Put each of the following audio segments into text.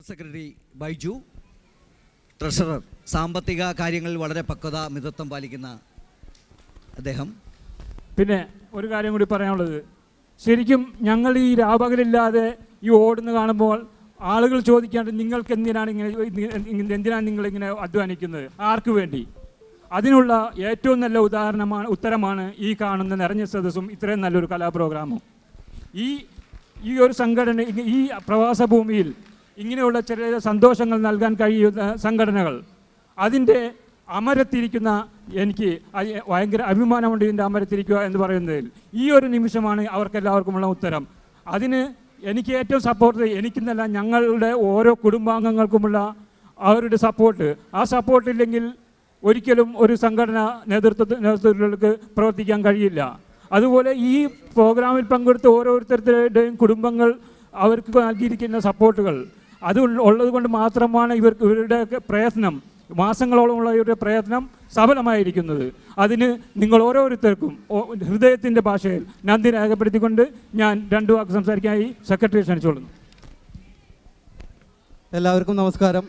Secretary Baiju treasurer സാമ്പത്തിക കാര്യങ്ങളിൽ വളരെ പക്വത മിതത്വം പാലിക്കുന്ന അദ്ദേഹം പിന്നെ ഒരു കാര്യം കൂടി പറയാനുള്ളത് ശരിക്കും ഞങ്ങൾ ഈ രാപകലില്ലാതെ ഈ ഓടുന്ന കാണുമ്പോൾ ആളുകൾ ചോദിക്കാണ്ട് നിങ്ങൾക്ക് എന്തിനാണ് ഇങ്ങനെ ഇങ്ങനെ- എന്തിനാണ് നിങ്ങൾ ഇങ്ങനെ അധ്വാനിക്കുന്നത് ആർക്ക് വേണ്ടി അതിനുള്ള ഏറ്റവും നല്ല ഉദാഹരണമാണ് ഉത്തരമാണ് ഈ കാണുന്ന നിറഞ്ഞ സദസ്സും ഇത്രയും നല്ലൊരു കലാ പ്രോഗ്രാമും ഈ ഈ ഒരു സംഘടന ഇ- ഈ പ്രവാസ ഭൂമിയിൽ ഇങ്ങനെയുള്ള ചെറിയ സന്തോഷങ്ങൾ നൽകാൻ കഴിയുന്ന സംഘടനകൾ അതിൻ്റെ അമരത്തിരിക്കുന്ന എനിക്ക് അ- ഭയങ്കര അഭിമാനമുണ്ട് ഇതിൻ്റെ അമരത്തിരിക്കുക എന്ന് പറയുന്നതിൽ ഈ ഒരു നിമിഷമാണ് അവർക്കെല്ലാവർക്കുമുള്ള ഉത്തരം അതിന് എനിക്ക് ഏറ്റവും സപ്പോർട്ട് എനിക്കെന്നല്ല ഞങ്ങളുടെ ഓരോ കുടുംബാംഗങ്ങൾക്കുമുള്ള അവരുടെ സപ്പോർട്ട് ആ സപ്പോർട്ട് ഇല്ലെങ്കിൽ ഒരിക്കലും ഒരു സംഘടന നേതൃത്വ നേതൃത്വത്തിലേക്ക് പ്രവർത്തിക്കാൻ കഴിയില്ല അതുപോലെ ഈ പ്രോഗ്രാമിൽ പങ്കെടുത്ത ഓരോരുത്തരുടെയും കുടുംബങ്ങൾ അവർക്ക് നൽകിയിരിക്കുന്ന സപ്പോർട്ടുകൾ അത് ഉള്ള- ഉള്ളത് കൊണ്ട് മാത്രമാണ് ഇവർക്ക് ഇവരുടെ പ്രയത്നം മാസങ്ങളോളമുള്ള ഇവരുടെ പ്രയത്നം സഫലമായിരിക്കുന്നത് അതിന് നിങ്ങൾ ഓരോരുത്തർക്കും ഓ- ഹൃദയത്തിൻ്റെ ഭാഷയിൽ നന്ദി രേഖപ്പെടുത്തിക്കൊണ്ട് ഞാൻ രണ്ടു വാക്ക് സംസാരിക്കാനായി സെക്രട്ടറി ക്ഷണിച്ചോളുന്നു എല്ലാവർക്കും നമസ്കാരം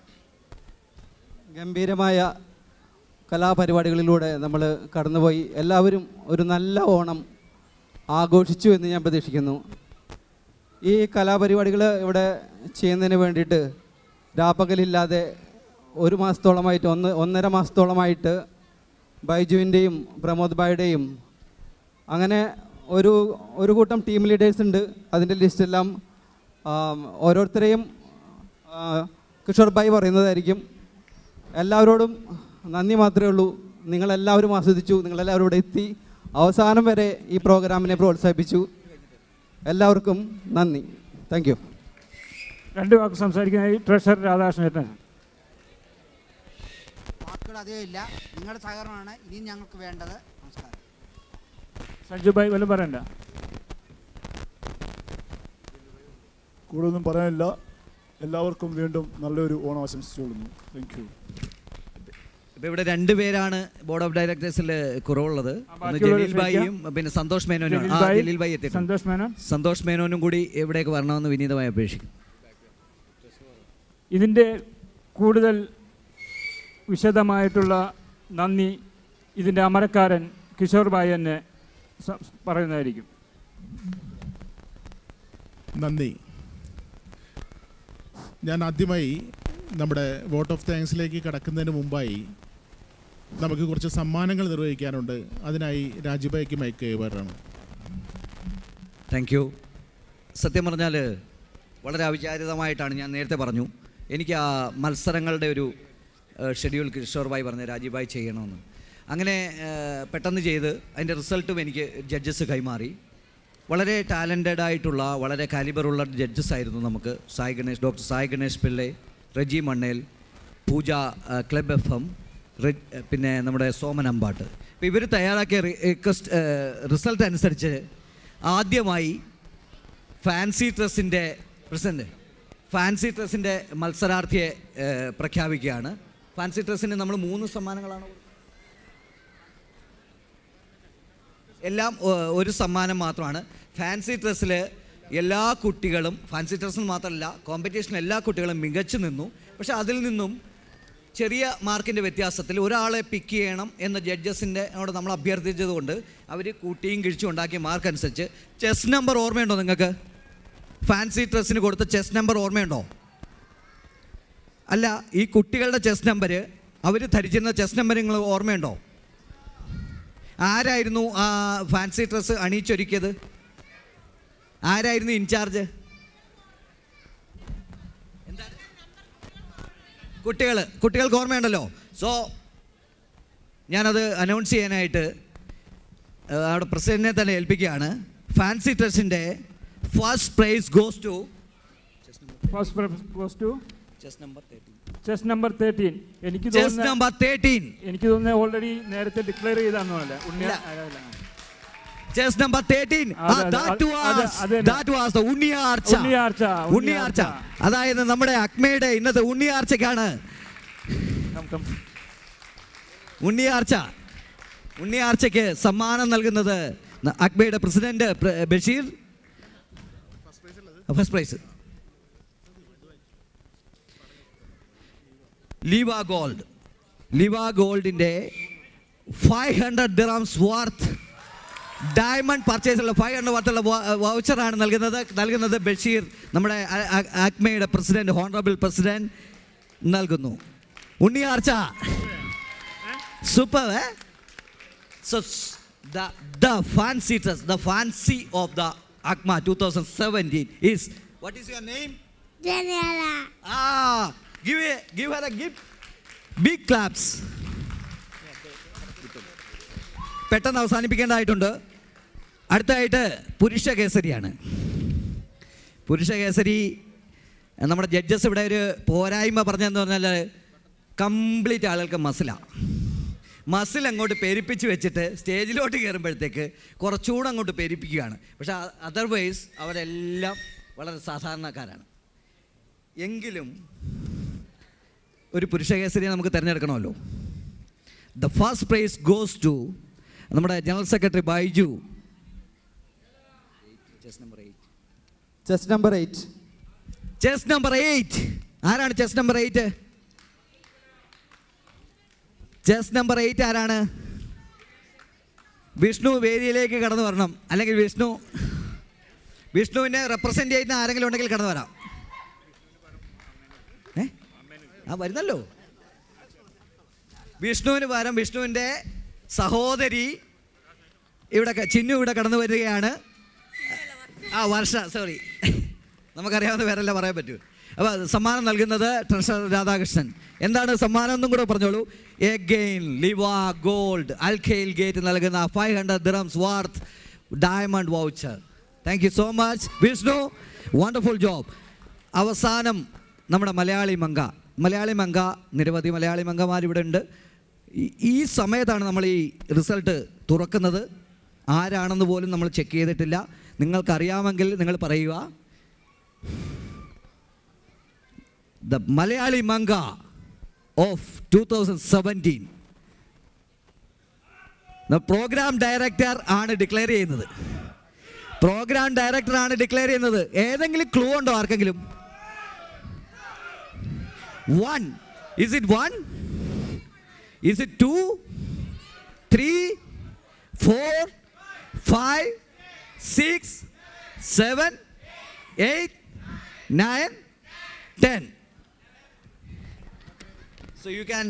ഗംഭീരമായ കലാപരിപാടികളിലൂടെ നമ്മൾ കടന്നുപോയി എല്ലാവരും ഒരു നല്ല ഓണം ആഘോഷിച്ചു എന്ന് ഞാൻ പ്രതീക്ഷിക്കുന്നു ഈ കലാപരിപാടികൾ ഇവിടെ ചെയ്യുന്നതിന് വേണ്ടിയിട്ട് രാപ്പകലില്ലാതെ ഒരു മാസത്തോളമായിട്ട് ഒന്ന് ഒന്നര മാസത്തോളമായിട്ട് ബൈജുവിൻ്റെയും പ്രമോദ് ഭായിയുടെയും അങ്ങനെ ഒരു ഒരു കൂട്ടം ടീം ലീഡേഴ്സ് ഉണ്ട് അതിൻ്റെ ലിസ്റ്റെല്ലാം ആം, ഓരോരുത്തരെയും ആ, കിഷോർ ഭായി പറയുന്നതായിരിക്കും എല്ലാവരോടും നന്ദി മാത്രമേ ഉള്ളൂ നിങ്ങളെല്ലാവരും ആസ്വദിച്ചു നിങ്ങളെല്ലാവരും ഇവിടെ എത്തി അവസാനം വരെ ഈ പ്രോഗ്രാമിനെ പ്രോത്സാഹിപ്പിച്ചു എല്ലാവർക്കും നന്ദി താങ്ക് യു രണ്ട് വാക്ക് സംസാരിക്കാനായി ട്രഷറർ രാധാകൃഷ്ണൻ വാക്കുകൾ അധികം ഇല്ല നിങ്ങളുടെ സഹകരണമാണ് ഇനിയും ഞങ്ങൾക്ക് വേണ്ടത് നമസ്കാരം സഞ്ജു ഭായ് വല്ലതും പറയണ്ട കൂടുതലൊന്നും പറയാനില്ല എല്ലാവർക്കും വീണ്ടും നല്ലൊരു ഓണം ആശംസിച്ചുകൊള്ളുന്നു താങ്ക് യു ഇപ്പൊ ഇവിടെ രണ്ടുപേരാണ് ബോർഡ് ഓഫ് ഡയറക്ടേഴ്സിൽ കുറവുള്ളത് ഒന്ന് ബാക്കിയുള്ളവരെ ജലീൽ ഭായിയും പിന്നെ സന്തോഷ് മേനോനും ജലീൽ ആ ഭായ്, ജലീൽ ഭായി എത്തിയിട്ടുണ്ട് സന്തോഷ് മേനോൻ സന്തോഷ് മേനോനും കൂടി ഇവിടേക്ക് വരണമെന്ന് വിനീതമായി അപേക്ഷിക്കും ഇതിൻ്റെ കൂടുതൽ വിശദമായിട്ടുള്ള നന്ദി ഇതിൻ്റെ അമരക്കാരൻ കിഷോർ ഭായ് എന്നെ സ- പറയുന്നതായിരിക്കും നന്ദി ഞാൻ ആദ്യമായി നമ്മുടെ വോട്ട് ഓഫ് താങ്ക്സിലേക്ക് കടക്കുന്നതിന് മുമ്പായി നമുക്ക് കുറച്ച് സമ്മാനങ്ങൾ നിർവഹിക്കാനുണ്ട് അതിനായി രാജുബായിക്ക് മൈക്ക് കൈമാറാണ് താങ്ക് യു സത്യം പറഞ്ഞാൽ വളരെ അവിചാരിതമായിട്ടാണ് ഞാൻ നേരത്തെ പറഞ്ഞു എനിക്ക് ആ മത്സരങ്ങളുടെ ഒരു ഏഹ്, ഷെഡ്യൂൾ കിഷോർ ഭായി പറഞ്ഞ രാജീവ് ഭായി ചെയ്യണമെന്ന് അങ്ങനെ ഏഹ്, പെട്ടെന്ന് ചെയ്ത് അതിൻ്റെ റിസൾട്ടും എനിക്ക് ജഡ്ജസ് കൈമാറി വളരെ ടാലൻറ്റഡ് ആയിട്ടുള്ള വളരെ കാലിബറുള്ള ജഡ്ജസ് ആയിരുന്നു നമുക്ക് സായി ഗണേഷ് ഡോക്ടർ സായി ഗണേഷ് പിള്ളെ റെജി മണ്ണേൽ പൂജ ആ, ക്ലബ് എഫ് എം റെ- പിന്നെ നമ്മുടെ സോമൻ അമ്പാട്ട് അപ്പോൾ ഇവർ തയ്യാറാക്കിയ റിക്വസ്റ്റ് റിസൾട്ട് അനുസരിച്ച് ആദ്യമായി ഫാൻസി ഡ്രസ്സിൻ്റെ പ്രസിഡന്റ് ഫാൻസി ഡ്രസ്സിൻ്റെ മത്സരാർത്ഥിയെ ഏഹ്, പ്രഖ്യാപിക്കുകയാണ് ഫാൻസി ഡ്രസ്സിന് നമ്മൾ മൂന്ന് സമ്മാനങ്ങളാണ് എല്ലാം ഏഹ്, ഒരു സമ്മാനം മാത്രമാണ് ഫാൻസി ഡ്രസ്സിൽ എല്ലാ കുട്ടികളും ഫാൻസി ഡ്രസ്സിൽ മാത്രമല്ല കോമ്പറ്റീഷനിൽ എല്ലാ കുട്ടികളും മികച്ചു നിന്നു പക്ഷെ അതിൽ നിന്നും ചെറിയ മാർക്കിൻ്റെ വ്യത്യാസത്തിൽ ഒരാളെ പിക്ക് ചെയ്യണം എന്ന ജഡ്ജസിൻ്റെ അവിടെ നമ്മൾ അഭ്യർത്ഥിച്ചതുകൊണ്ട് അവർ കൂട്ടിയും കിഴിച്ചും ഉണ്ടാക്കിയ മാർക്ക് അനുസരിച്ച് ചെസ് നമ്പർ ഓർമ്മയുണ്ടോ നിങ്ങൾക്ക് ഫാൻസി ഡ്രസ്സിന് കൊടുത്ത ചെസ് നമ്പർ ഓർമ്മയുണ്ടോ അല്ല ഈ കുട്ടികളുടെ ചെസ് നമ്പർ അവർ ധരിച്ചിരുന്ന ചെസ് നമ്പർ നിങ്ങൾ ഓർമ്മയുണ്ടോ ആരായിരുന്നു ആ ഫാൻസി ഡ്രസ്സ് അണിയിച്ചൊരുക്കിയത് ആരായിരുന്നു ഇൻചാർജ് കുട്ടികൾ കുട്ടികൾക്ക് ഓർമ്മയുണ്ടല്ലോ സോ ഞാനത് അനൗൺസ് ചെയ്യാനായിട്ട് ആ, അവിടെ പ്രസിഡന്റിനെ തന്നെ ഏൽപ്പിക്കുകയാണ് ഫാൻസി ഡ്രസ്സിൻ്റെ first prize goes to first goes to chest number thirteen chest number thirteen എനിക്ക് ചെസ് തോന്നുന്ന നമ്പർ തേർട്ടീൻ എനിക്ക് തോന്നുന്നത് ഓൾറെഡി നേരത്തെ ഡിക്ലെയർ ചെയ്താന്നല്ല ഉണ്ണിയ ഇല്ല. അല്ല, അല്ല. ചെസ് നമ്പർ തേർട്ടീൻ അതെ, അതെ, അത് അത് തന്നെ. ഉണ്ണിയാർച്ച ഉണ്ണിയാർച്ച, ഉണ്ണിയാർച്ച ഉണ്ണിയാർച്ച. അതായത് നമ്മുടെ അക്മയുടെ ഇന്നത്തെ ഉണ്ണിയാർച്ചക്കാണ് കം, കം. ഉണ്ണിയാർച്ച ഉണ്ണിയാർച്ചയ്ക്ക് സമ്മാനം നൽകുന്നത് ന- അക്ബയുടെ പ്രസിഡന്റ് പ്ര- Basheer first prize Liva gold Liva ഗോൾഡിൻ്റെ five hundred dirhams worth diamond പർച്ചേസുള്ള ഫൈവ് ഹൺഡ്രഡ് വാർത്തുള്ള വൗച്ചറാണ് നൽകുന്നത് നൽകുന്നത് ബഷീർ നമ്മുടെ ആ- ആ- ആക്മയുടെ പ്രസിഡന്റ് ഹോണറബിൾ പ്രസിഡന്റ് നൽകുന്നു Unniyarcha super So s- the the fancy dress, the fancy of the ACMA 2017 is what is your name? Daniela. Ah, give a, give her a gift. Big claps. പെട്ടെന്ന് അവസാനിപ്പിക്കേണ്ടതായിട്ടുണ്ട് അടുത്തതായിട്ട് പുരുഷ കേസരിയാണ് പുരുഷ കേസരി നമ്മുടെ ജഡ്ജസ് ഇവിടെ ഒരു പോരായ്മ പറഞ്ഞതെന്ന് പറഞ്ഞാൽ കംപ്ലീറ്റ് ആളുകൾക്ക് മസിലാണ് മസിൽ അങ്ങോട്ട് പെരുപ്പിച്ച് വെച്ചിട്ട് സ്റ്റേജിലോട്ട് കയറുമ്പോഴത്തേക്ക് കുറച്ചുകൂടെ അങ്ങോട്ട് പെരുപ്പിക്കുകയാണ് പക്ഷേ അതർവൈസ് അവരെല്ലാം വളരെ സാധാരണക്കാരാണ് എങ്കിലും ഒരു പുരുഷ കേസരിയെ നമുക്ക് തിരഞ്ഞെടുക്കണമല്ലോ the first prize goes to നമ്മുടെ general secretary Baiju number eight chest number eight chest number eight ആരാണ് chest number eight chest number eight ആരാണ് വിഷ്ണു വേദിയിലേക്ക് കടന്നു വരണം അല്ലെങ്കിൽ വിഷ്ണു വിഷ്ണുവിനെ റെപ്രസെൻ്റ് ചെയ്യുന്ന ആരെങ്കിലും ഉണ്ടെങ്കിൽ കടന്നു വരാം ഏ ആ വരുന്നല്ലോ വിഷ്ണുവിന് പകരം വിഷ്ണുവിൻ്റെ സഹോദരി ഇവിടെ ക- ചിന്നു ഇവിടെ കടന്നു വരികയാണ് ആ വർഷ സോറി നമുക്കറിയാവുന്ന പേരല്ല പറയാൻ പറ്റൂ അപ്പോൾ സമ്മാനം നൽകുന്നത് ട്രഷറർ രാധാകൃഷ്ണൻ എന്താണ് സമ്മാനം എന്നും കൂടെ പറഞ്ഞോളൂ again Liva gold Al Khail gate നൽകുന്ന five hundred dirhams worth diamond voucher thank you so much Vishnu wonderful job അവസാനം നമ്മുടെ മലയാളി മങ്ക മലയാളി മങ്ക നിരവധി മലയാളി മങ്കമാർ ഇവിടെ ഉണ്ട് ഈ- ഈ സമയത്താണ് നമ്മൾ ഈ റിസൾട്ട് തുറക്കുന്നത് ആരാണെന്ന് പോലും നമ്മൾ ചെക്ക് ചെയ്തിട്ടില്ല നിങ്ങൾക്കറിയാമെങ്കിൽ നിങ്ങൾ പറയുക the Malayali Manka of two thousand seventeen programme director ആണ് ഡിക്ലെയർ ചെയ്യുന്നത് പ്രോഗ്രാം ഡയറക്ടർ ആണ് ഡിക്ലെയർ ചെയ്യുന്നത് ഏതെങ്കിലും ക്ലൂ ഉണ്ടോ ആർക്കെങ്കിലും one is it one is it two three four five six seven eight nine ten So you can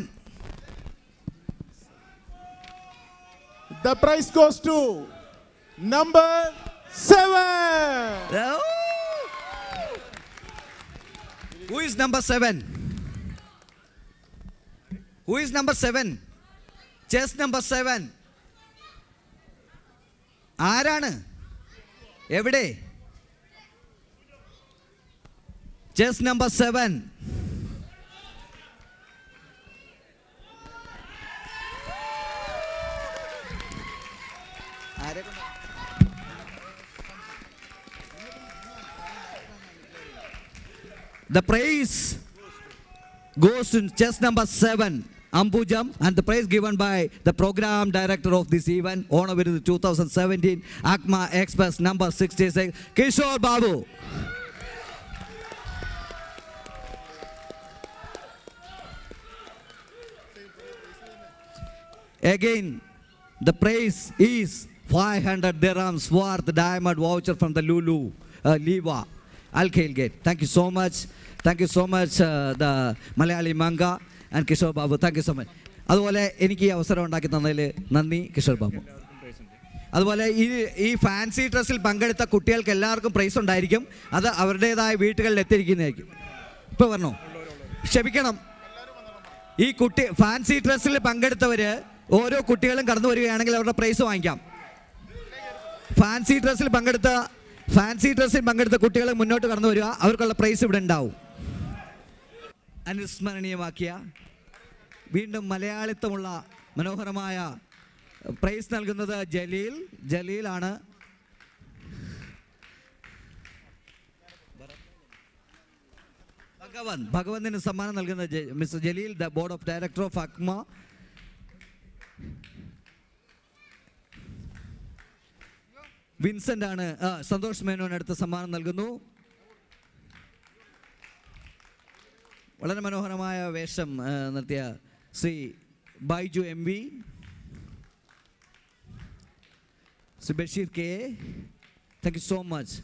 The prize goes to number seven. Who is number seven? Who is number seven? Chess number seven. ആരാണ് എവിടെ chest number seven The praise goes to chess number seven, Ambujam, and the praise given by the program director of this event, honor with the 2017 ACMA Express number 66, Kishore Babu. Again, the price is 500 dirhams worth diamond voucher from the Lulu, uh, Liva, Al Gate. Thank you so much. Thank you so much, uh, the Malayali manga and Kishore Babu. Thank you so much. അതുപോലെ എനിക്ക് ഈ അവസരം ഉണ്ടാക്കി തന്നതിൽ നന്ദി കിഷോർ ബാബു അതുപോലെ ഈ ഈ fancy ഡ്രസ്സിൽ പങ്കെടുത്ത കുട്ടികൾക്ക് എല്ലാവർക്കും പ്രൈസ് ഉണ്ടായിരിക്കും അത് അവരുടേതായ വീട്ടുകളിൽ എത്തിയിരിക്കുന്നതായിരിക്കും ഇപ്പോൾ പറഞ്ഞോ ക്ഷമിക്കണം ഈ കുട്ടി ഫാൻസി ഡ്രസ്സിൽ പങ്കെടുത്തവർ ഓരോ കുട്ടികളും കടന്നു വരികയാണെങ്കിൽ അവരുടെ പ്രൈസ് വാങ്ങിക്കാം ഫാൻസി ഡ്രസ്സിൽ പങ്കെടുത്ത ഫാൻസി ഡ്രസ്സിൽ പങ്കെടുത്ത കുട്ടികൾ മുന്നോട്ട് കടന്നു വരിക അവർക്കുള്ള പ്രൈസ് ഇവിടെ ഉണ്ടാവും അനുസ്മരണീയമാക്കിയ വീണ്ടും മലയാളിത്വമുള്ള മനോഹരമായ പ്രൈസ് നൽകുന്നത് ജലീൽ ജലീലാണ് ഭഗവൻ ഭഗവന്തിന് സമ്മാനം നൽകുന്ന ജ- mister Jaleel the board of director of Akma Vincent ആണ് ആ, സന്തോഷ് മേനോൻ അടുത്ത സമ്മാനം നൽകുന്നു വളരെ മനോഹരമായ വേഷം ആ, നിർത്തിയ Shri Baiju M V Shri Basheer K thank you so much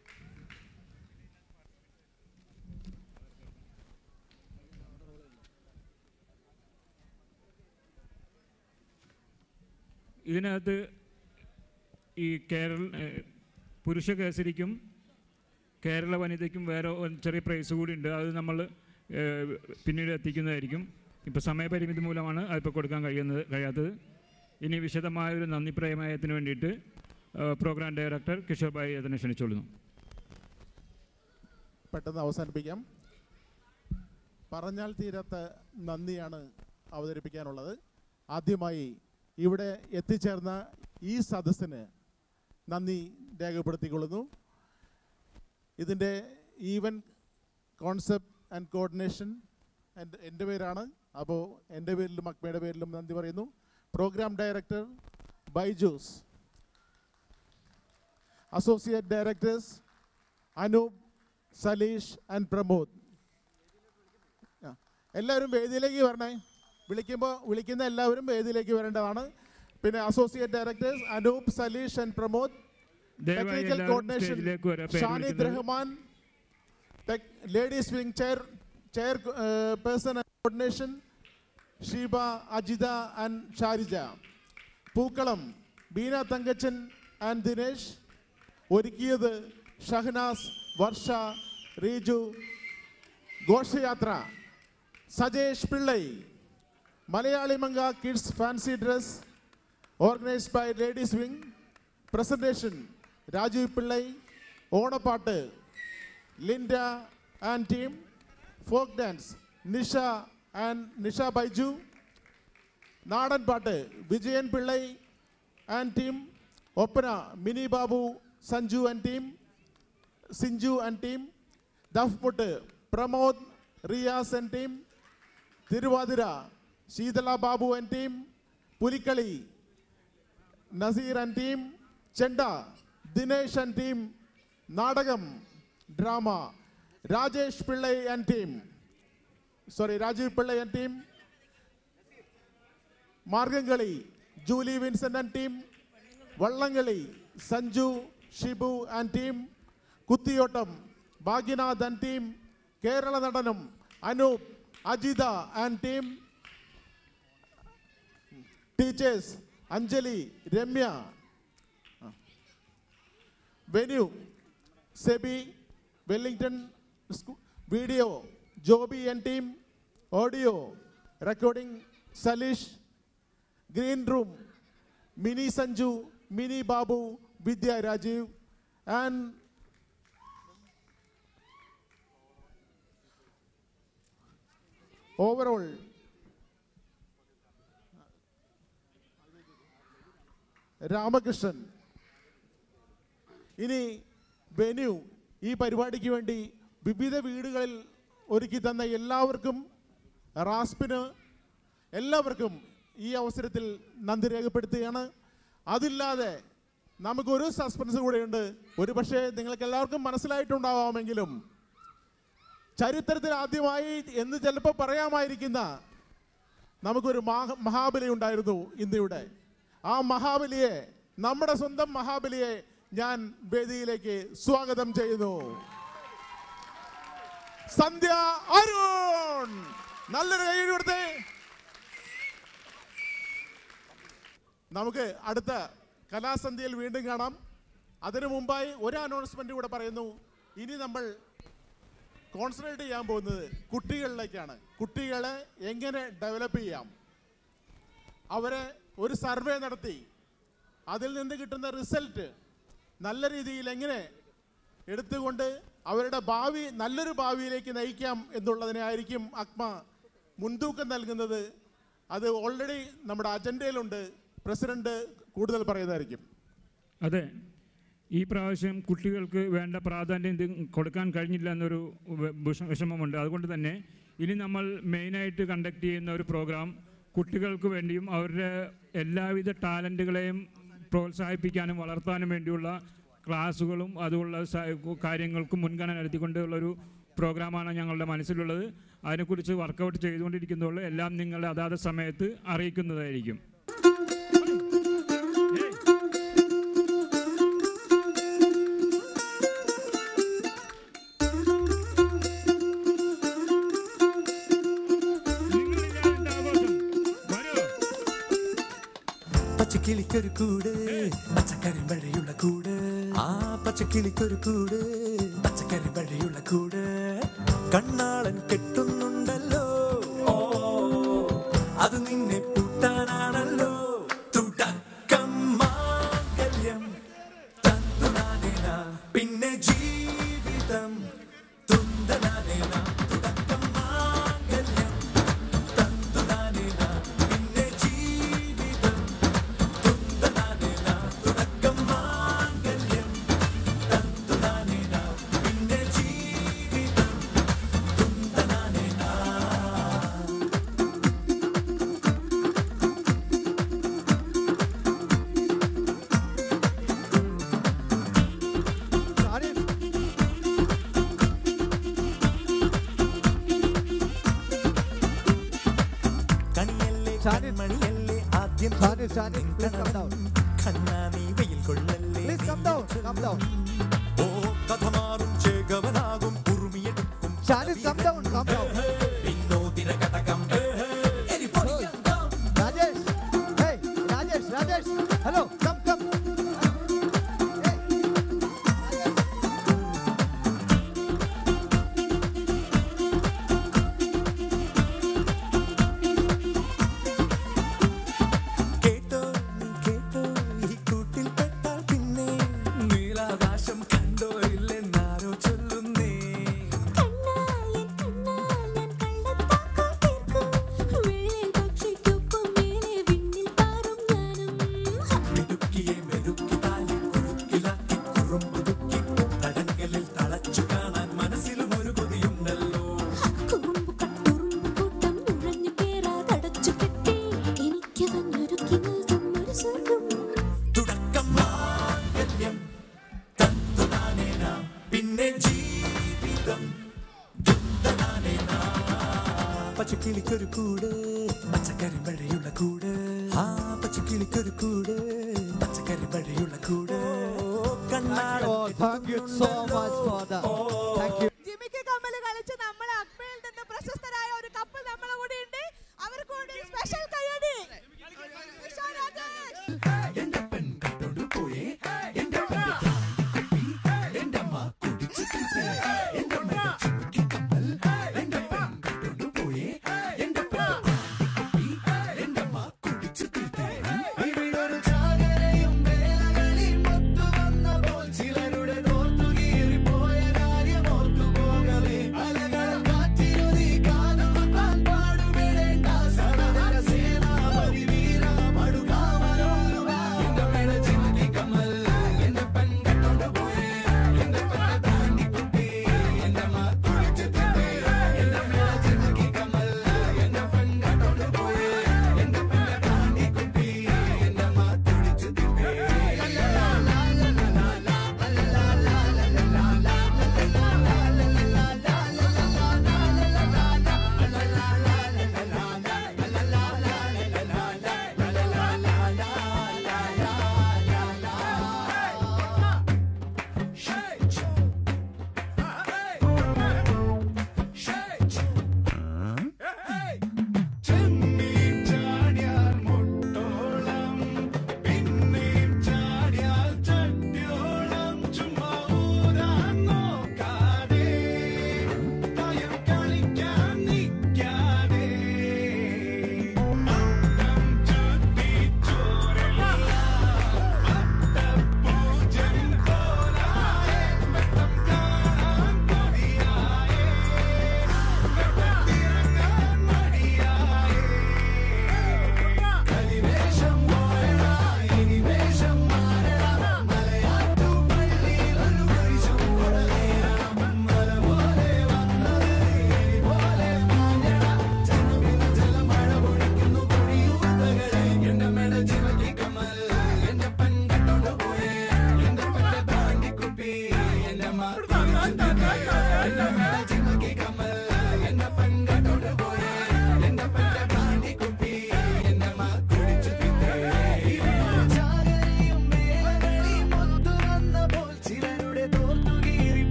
ഇതിനകത്ത് ഈ കേരള ഏഹ്, പുരുഷ കേസരിക്കും കേരള വനിതയ്ക്കും വേറെ ഒരു ചെറിയ പ്രൈസ് കൂടി ഉണ്ട് അത് നമ്മൾ ഏഹ്, പിന്നീട് എത്തിക്കുന്നതായിരിക്കും ഇപ്പോൾ സമയപരിമിതി മൂലമാണ് അതിപ്പോൾ കൊടുക്കാൻ കഴിയുന്നത് കഴിയാത്തത് ഇനി വിശദമായ ഒരു നന്ദി പ്രമേയത്തിന് വേണ്ടിയിട്ട് ഏഹ്, പ്രോഗ്രാം ഡയറക്ടർ കിഷോർ ഭായി അതിനെ ക്ഷണിച്ചോളുന്നു പെട്ടെന്ന് അവസാനിപ്പിക്കാം പറഞ്ഞാൽ തീരാത്ത നന്ദിയാണ് അവതരിപ്പിക്കാനുള്ളത് ആദ്യമായി ഇവിടെ എത്തിച്ചേർന്ന ഈ സദസ്സിന് നന്ദി രേഖപ്പെടുത്തിക്കൊള്ളുന്നു ഇതിൻ്റെ ഈവൻ കോൺസെപ്റ്റ് ആൻഡ് കോർഡിനേഷൻ എൻ്റെ എൻ്റെ പേരാണ് അപ്പോൾ എൻ്റെ പേരിലും അക്മയുടെ പേരിലും നന്ദി പറയുന്നു പ്രോഗ്രാം ഡയറക്ടർ ബൈജൂസ് associate directors Anoop Saleesh and Pramod ആ, എല്ലാവരും വേദിയിലേക്ക് വരണേ വിളിക്കുമ്പോൾ വിളിക്കുന്ന എല്ലാവരും വേദിയിലേക്ക് വരേണ്ടതാണ് പിന്നെ associate directors Anoop Saleesh and Pramod ദയവായി ടെക്നിക്കൽ എല്ലാവരും കോർഡിനേഷൻ സ്റ്റേജിലേക്ക് വരാം പേര് ഷാനിദ് വിളിക്കുന്നത്. Rahman ladies wing chair chairperson coordination Sheeba Ajitha and Sharija പൂക്കളം ബീന തങ്കച്ചൻ ആൻഡ് ദിനേഷ് ഒരുക്കിയത് ഷഹനാസ് വർഷ റീജു ഘോഷയാത്ര Sajesh Pillai Malayali Manga kids fancy dress organised by ladies wing presentation Rajeev Pillai ഓണപ്പാട്ട് Linda and team folk dance Nisha and Nisha Baiju നാടൻ പാട്ട് Vijayan Pillai and team Oppana Mini Babu Sanju and team Sinchu and team Daffmuttu Pramod Riyas and team Thiruvathira Sheethala Babu and team Pulikali Naseer and team ചെണ്ട Dinesh and team നാടകം drama Rajesh Pillai and team sorry Rajeev Pillai and team Margamkali Julie Vincent and team Vallamkali Sanju Shibu and team Kuthiyottam Bhagyanath and team Kerala നടനം Anoop Ajitha and team teachers Anjali Ramya venue Sebi Wellington സ്കൂ- video Joby and team audio recording Saleesh green room Mini Sanju Mini Babu Vidya Rajeev and overall Ramakrishnan ഇനി venue ഈ പരിപാടിക്ക് വേണ്ടി വിവിധ വീടുകളിൽ ഒരുക്കി തന്ന എല്ലാവർക്കും റാസ്പിന് എല്ലാവർക്കും ഈ അവസരത്തിൽ നന്ദി രേഖപ്പെടുത്തുകയാണ് അതില്ലാതെ നമുക്കൊരു സസ്പെൻസ് കൂടെയുണ്ട് ഒരു പക്ഷേ നിങ്ങൾക്ക് എല്ലാവർക്കും മനസ്സിലായിട്ടുണ്ടാവാമെങ്കിലും ചരിത്രത്തിൽ ആദ്യമായി എന്ന് ചിലപ്പോൾ പറയാമായിരിക്കുന്ന നമുക്കൊരു മഹാ- മഹാബലി ഉണ്ടായിരുന്നു ഇന്നിവിടെ ആ മഹാബലിയെ നമ്മുടെ സ്വന്തം മഹാബലിയെ ഞാൻ വേദിയിലേക്ക് സ്വാഗതം ചെയ്യുന്നു സന്ധ്യ അരുൺ നല്ലൊരു കൈ കൊടുത്തേ നമുക്ക് അടുത്ത കലാസന്ധ്യയിൽ വീണ്ടും കാണാം അതിനു മുമ്പായി ഒരു അനൗൺസ്മെന്റ് കൂടെ പറയുന്നു ഇനി നമ്മൾ കോൺസെൻട്രേറ്റ് ചെയ്യാൻ പോകുന്നത് കുട്ടികളിലേക്കാണ് കുട്ടികളെ എങ്ങനെ ഡെവലപ്പ് ചെയ്യാം അവരെ ഒരു സർവേ നടത്തി അതിൽ നിന്ന് കിട്ടുന്ന റിസൾട്ട് നല്ല രീതിയിൽ എങ്ങനെ എടുത്തുകൊണ്ട് അവരുടെ ഭാവി നല്ലൊരു ഭാവിയിലേക്ക് നയിക്കാം എന്നുള്ളതിനെ ആയിരിക്കും അക്മ മുൻതൂക്കം നൽകുന്നത് അത് ഓൾറെഡി നമ്മുടെ അജണ്ടയിലുണ്ട് പ്രസിഡന്റ് കൂടുതൽ പറയുന്നതായിരിക്കും അതെ ഈ പ്രാവശ്യം കുട്ടികൾക്ക് വേണ്ട പ്രാധാന്യം ഇത് കൊടുക്കാൻ കഴിഞ്ഞില്ല എന്നൊരു വ- വിഷ- വിഷമമുണ്ട് അതുകൊണ്ട് തന്നെ ഇനി നമ്മൾ മെയിനായിട്ട് കണ്ടക്ട് ചെയ്യുന്ന ഒരു പ്രോഗ്രാം കുട്ടികൾക്ക് വേണ്ടിയും അവരുടെ എല്ലാവിധ ടാലൻറ്റുകളെയും പ്രോത്സാഹിപ്പിക്കാനും വളർത്താനും വേണ്ടിയുള്ള ക്ലാസ്സുകളും അതുള്ള സ- കാര്യങ്ങൾക്കും മുൻഗണന നടത്തിക്കൊണ്ടുള്ളൊരു പ്രോഗ്രാമാണ് ഞങ്ങളുടെ മനസ്സിലുള്ളത് അതിനെക്കുറിച്ച് വർക്കൗട്ട് ചെയ്തുകൊണ്ടിരിക്കുന്നുള്ളൂ എല്ലാം നിങ്ങളെ അതാത് സമയത്ത് അറിയിക്കുന്നതായിരിക്കും നിങ്ങളില്ലാണ്ട് ആഘോഷം വരൂ പച്ചക്കിളിക്കൊരു കൂട് പച്ചക്കറി വഴിയുള്ള കൂട് ആ പച്ചക്കിളിക്കൊരു കൂട് പച്ചക്കറി വഴിയുള്ള കൂട് കണ്ണാളൻ കെട്ടുന്നുണ്ടല്ലോ ഓ അത് നിന്നെ പൂട്ടാനാണല്ലോ തുടക്കം മാംഗല്യം തന്തുനാനേന പിന്നെ ജീവിതം തുന്തനാനേന തുടക്കം മാംഗല്യം തന്തുനാനേന പിന്നെ ജീവിതം തുന്തനാനേന തുടക്കം മാംഗല്യം തന്തുനാനേന പിന്നെ ജീവിതം തുന്തനാനേന കണിയല്ലേ കൺമണിയല്ലേ ആദ്യം നിൻകണം. കണ്ണാ നീ വെയിൽ കൊള്ളല്ലേ ഓ കഥ മാറും ചേകവനാകും ഉറുമിയെടുക്കും വിനോദിന കടകം കേട്ടോ നീ കേട്ടോ ഈ കൂട്ടിൽ പെട്ടാൽ പിന്നെ നീലാകാശം കണ്ടോ ഇല്ലെന്നാരോ ചൊല്ലുന്നേ കണ്ണായൻ കണ്ണായൻ കള്ളത്താക്കം തീർക്കും വെള്ളി പക്ഷിക്കൊപ്പം മേലെ വിണ്ണിൽ പാറും ഞാനും മിടുക്കിയെ മെരുക്കി താലി കുറുക്കിലാക്കി കുറുമ്പുതുക്കി തടങ്കലിൽ തളച്ചു കാണാൻ മനസ്സിലും ഒരു കൊതിയുണ്ടല്ലോ കുറുമ്പ് കട്ടുറുമ്പ് കൂട്ടം നുഴഞ്ഞു കേറാതടച്ചു കെട്ടി എനിക്കവഞ്ഞൊരുക്കി നൽകും ഒരു സ്വർഗം തുടക്കം മാംഗല്യം തന്തുനാനേന പിന്നെ ജീവിതം ദുന്തനാനേന പച്ചക്കിളിക്കൊരു കൂട് പച്ചക്കറി വഴിയുള്ള കൂട് ആ പച്ചക്കിളിക്കൊരു കൂട് പച്ചക്കറി വഴിയുള്ള കൂട് കണ്ണാട Oh, thank you so much for that. Thank you.